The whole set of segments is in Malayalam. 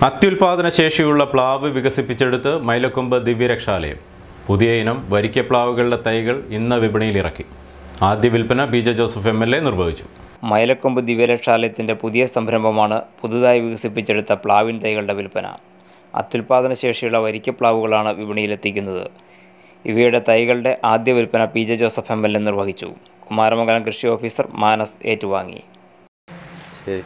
അത്യുൽപാദന ശേഷിയുള്ള പ്ലാവ് വികസിപ്പിച്ചെടുത്ത് മൈലക്കൊമ്പ് ദിവ്യരക്ഷാലയം പുതിയ ഇനം വരിക്കപ്ലാവുകളുടെ തൈകൾ ഇന്ന് വിപണിയിൽ ഇറക്കി ആദ്യ വിൽപ്പന P J Joseph M L A നിർവഹിച്ചു മൈലക്കൊമ്പ് ദിവ്യരക്ഷാലയത്തിൻ്റെ പുതിയ സംരംഭമാണ് പുതുതായി വികസിപ്പിച്ചെടുത്ത പ്ലാവിൻ തൈകളുടെ വിൽപ്പന അത്യുൽപാദന ശേഷിയുള്ള വരിക്കപ്ലാവുകളാണ് വിപണിയിലെത്തിക്കുന്നത് ഇവയുടെ തൈകളുടെ ആദ്യ വിൽപ്പന P J Joseph M L A നിർവഹിച്ചു കുമാരമംഗലം കൃഷി ഓഫീസർ മാനസ് ഏറ്റുവാങ്ങി ശരി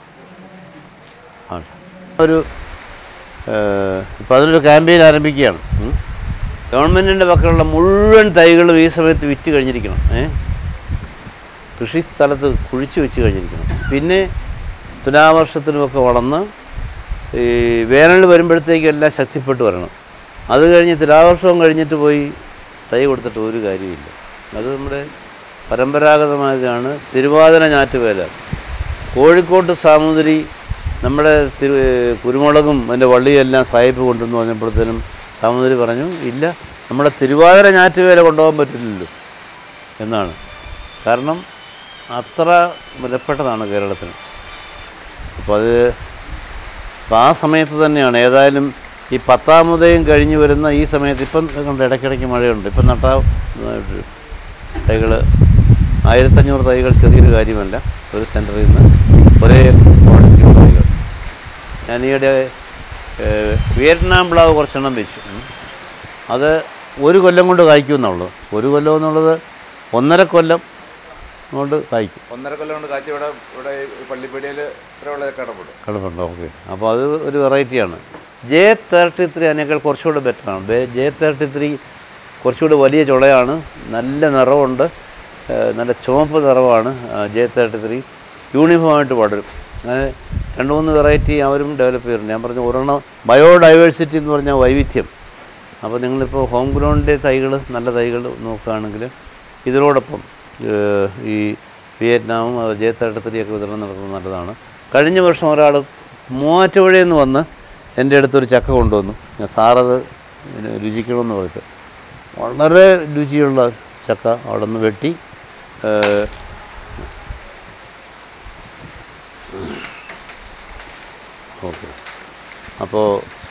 ആ. ഒരു ഇപ്പോൾ അതിനൊരു ക്യാമ്പയിൻ ആരംഭിക്കുകയാണ് ഉം. ഗവൺമെൻറ്റിൻ്റെ പക്കലുള്ള മുഴുവൻ തൈകളും ഈ സമയത്ത് വിറ്റ് കഴിഞ്ഞിരിക്കണം ഏ കൃഷി സ്ഥലത്ത് കുഴിച്ച് വെച്ച് കഴിഞ്ഞിരിക്കണം പിന്നെ തുലാവർഷത്തിനുമൊക്കെ വളർന്ന് ഈ വേനൽ വരുമ്പോഴത്തേക്കും എല്ലാം ശക്തിപ്പെട്ട് വരണം അത് കഴിഞ്ഞ് തുലാവർഷവും കഴിഞ്ഞിട്ട് പോയി തൈ കൊടുത്തിട്ട് ഒരു കാര്യമില്ല അത് നമ്മുടെ പരമ്പരാഗതമായതാണ് തിരുവാതിര ഞാറ്റുവേല കോഴിക്കോട്ട് സാമൂതിരി നമ്മുടെ തിരു കുരുമുളകും അതിൻ്റെ വള്ളിയെല്ലാം സായിപ്പ് കൊണ്ടുവന്ന് പറഞ്ഞപ്പോഴത്തേനും സാമൂതിരി പറഞ്ഞു ഇല്ല നമ്മുടെ തിരുവാതിര ഞാറ്റുവേല കൊണ്ടുപോകാൻ പറ്റില്ലല്ലോ എന്നാണ് കാരണം അത്ര വിലപ്പെട്ടതാണ് കേരളത്തിന് അപ്പോൾ അത് അപ്പോൾ ആ സമയത്ത് തന്നെയാണ് ഏതായാലും ഈ പത്താമതയും കഴിഞ്ഞ് വരുന്ന ഈ സമയത്ത് ഇപ്പം കണ്ട് ഇടയ്ക്കിടയ്ക്ക് മഴയുണ്ട് ഇപ്പം നട്ടാ തൈകൾ ആയിരത്തഞ്ഞൂറ് തൈകൾ ചെറിയൊരു കാര്യമല്ല ഒരു സെൻറ്ററിൽ നിന്ന് ഒരേ ക്വാളിറ്റിയുള്ള തൈകൾ ഞാൻ ഈയിടെ ഏഹ്, വിയറ്റ്നാം പ്ലാവ് കുറച്ചെണ്ണം വെച്ചു ഉം. അത് ഒരു കൊല്ലം കൊണ്ട് കായ്ക്കുമെന്നുള്ളൂ ഒരു കൊല്ലം എന്നുള്ളത് ഒന്നര കൊല്ലം കൊണ്ട് കായ്ക്കും ഒന്നര കൊല്ലം കൊണ്ട് കാച്ചി ഇവിടെ ഇവിടെ ഈ പള്ളിപ്പടിയിൽ ഇത്രയുള്ള കടപ്പെടും കിടപ്പുണ്ട് ഓക്കെ അപ്പോൾ അത് ഒരു വെറൈറ്റിയാണ് ജെ തേർട്ടി ത്രീ അതിനേക്കാൾ കുറച്ചുകൂടെ ബെറ്ററാണ് ജെ തേർട്ടി ത്രീ കുറച്ചുകൂടി വലിയ ചുളയാണ് നല്ല നിറവുണ്ട് ഏഹ് നല്ല ചുവപ്പ് നിറവാണ് ജെ തേർട്ടി ത്രീ യൂണിഫോമായിട്ട് പടരും അങ്ങനെ രണ്ട് മൂന്ന് വെറൈറ്റി അവരും ഡെവലപ്പ് ചെയ്തിട്ടുണ്ട് ഞാൻ പറഞ്ഞു ഒരെണ്ണം ബയോഡൈവേഴ്സിറ്റി എന്ന് പറഞ്ഞാൽ വൈവിധ്യം അപ്പോൾ നിങ്ങളിപ്പോൾ ഹോം ഗ്രൗണ്ടിൻ്റെ തൈകൾ നല്ല തൈകൾ നോക്കുകയാണെങ്കിൽ ഇതിനോടൊപ്പം ഏഹ് ഈ വിയറ്റ്നാമും ജെ തേർട്ടി ത്രീ ഒക്കെ വിതരണം നടത്തുന്നത് നല്ലതാണ് കഴിഞ്ഞ വർഷം ഒരാൾ മൂവാറ്റുപുഴയിൽ നിന്ന് വന്ന് എൻ്റെ അടുത്തൊരു ചക്ക കൊണ്ടുവന്നു ഞാൻ സാറത് ഇതിന് രുചിക്കണമെന്ന് പറഞ്ഞിട്ട് വളരെ രുചിയുള്ള ചക്ക അവിടെ നിന്ന് വെട്ടി ഏഹ്, ഓക്കെ അപ്പോൾ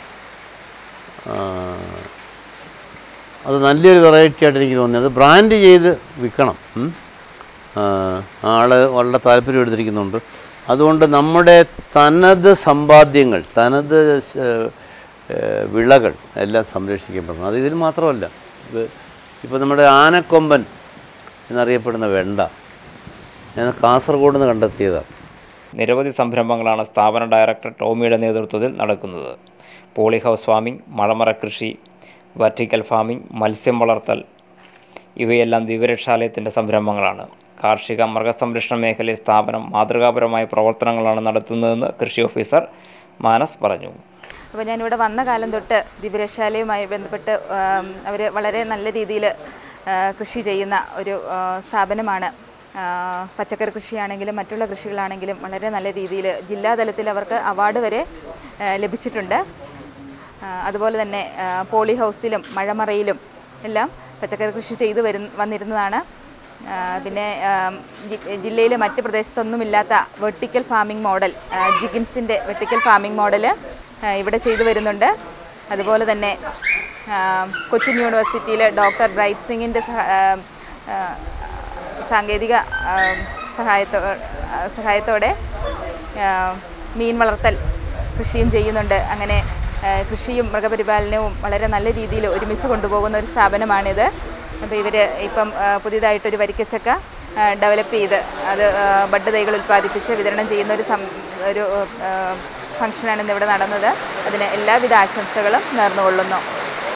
അത് നല്ലൊരു വെറൈറ്റി ആയിട്ട് എനിക്ക് തോന്നി അത് ബ്രാൻഡ് ചെയ്ത് വിൽക്കണം ഉം. ആ, ആള് വളരെ താല്പര്യം എടുത്തിരിക്കുന്നുണ്ട് അതുകൊണ്ട് നമ്മുടെ തനത് സമ്പാദ്യങ്ങൾ തനത് ശ- ഏഹ് വിളകൾ എല്ലാം സംരക്ഷിക്കപ്പെടണം അത് ഇതിൽ മാത്രമല്ല ഇപ്പോൾ നമ്മുടെ ആനക്കൊമ്പൻ എന്നറിയപ്പെടുന്ന വെണ്ട ഞാൻ കാസർഗോഡ് നിന്ന് കണ്ടെത്തിയതാണ് നിരവധി സംരംഭങ്ങളാണ് സ്ഥാപന ഡയറക്ടർ ടോമിയുടെ നേതൃത്വത്തിൽ നടക്കുന്നത് പോളി ഹൗസ് ഫാമിംഗ് മഴമറ കൃഷി വെർട്ടിക്കൽ ഫാമിംഗ് മത്സ്യം വളർത്തൽ ഇവയെല്ലാം ദിവ്യരക്ഷാലയത്തിൻ്റെ സംരംഭങ്ങളാണ് കാർഷിക മൃഗസംരക്ഷണ മേഖലയിൽ സ്ഥാപനം മാതൃകാപരമായ പ്രവർത്തനങ്ങളാണ് നടത്തുന്നതെന്ന് കൃഷി ഓഫീസർ മാനസ് പറഞ്ഞു അപ്പോൾ ഞാനിവിടെ വന്ന കാലം തൊട്ട് ദിവ്യരക്ഷാലയുമായി ബന്ധപ്പെട്ട് അവർ വളരെ നല്ല രീതിയിൽ കൃഷി ചെയ്യുന്ന ഒരു ആ, സ്ഥാപനമാണ് ആ, പച്ചക്കറി കൃഷിയാണെങ്കിലും മറ്റുള്ള കൃഷികളാണെങ്കിലും വളരെ നല്ല രീതിയിൽ ജില്ലാതലത്തിൽ അവർക്ക് അവാർഡ് വരെ ആ, ലഭിച്ചിട്ടുണ്ട് ആ, അതുപോലെ തന്നെ ആ, പോളി ഹൗസിലും മഴമറയിലും എല്ലാം പച്ചക്കറി കൃഷി ചെയ്തു വരു വന്നിരുന്നതാണ് ആ, പിന്നെ ജില്ലയിലെ മറ്റ് പ്രദേശത്തൊന്നുമില്ലാത്ത വെർട്ടിക്കൽ ഫാമിംഗ് മോഡൽ ആ, ജിഗിൻസിൻ്റെ വെർട്ടിക്കൽ ഫാമിംഗ് മോഡൽ ഇവിടെ ചെയ്തു വരുന്നുണ്ട് അതുപോലെ തന്നെ ആ, കൊച്ചിൻ യൂണിവേഴ്സിറ്റിയിൽ ഡോക്ടർ ബ്രൈറ്റ് സിംഗിൻ്റെ സഹ ആ, ആ, സാങ്കേതിക ആ, സഹായത്തോ ആ, സഹായത്തോടെ ആ, മീൻ വളർത്തൽ കൃഷിയും ചെയ്യുന്നുണ്ട് അങ്ങനെ ആ, കൃഷിയും മൃഗപരിപാലനവും വളരെ നല്ല രീതിയിൽ ഒരുമിച്ച് കൊണ്ടുപോകുന്ന ഒരു സ്ഥാപനമാണിത് അപ്പോൾ ഇവർ ഇപ്പം ആ, പുതിയതായിട്ടൊരു വരിക്കച്ചക്ക ഡെവലപ്പ് ചെയ്ത് അത് ആ, ബഡ് തൈകൾ ഉൽപ്പാദിപ്പിച്ച് വിതരണം ചെയ്യുന്ന ഒരു സം ഒരു ആ, ഫംഗ്ഷനാണ് ഇന്നിവിടെ നടന്നത് അതിന് എല്ലാവിധ ആശംസകളും നേർന്നുകൊള്ളുന്നു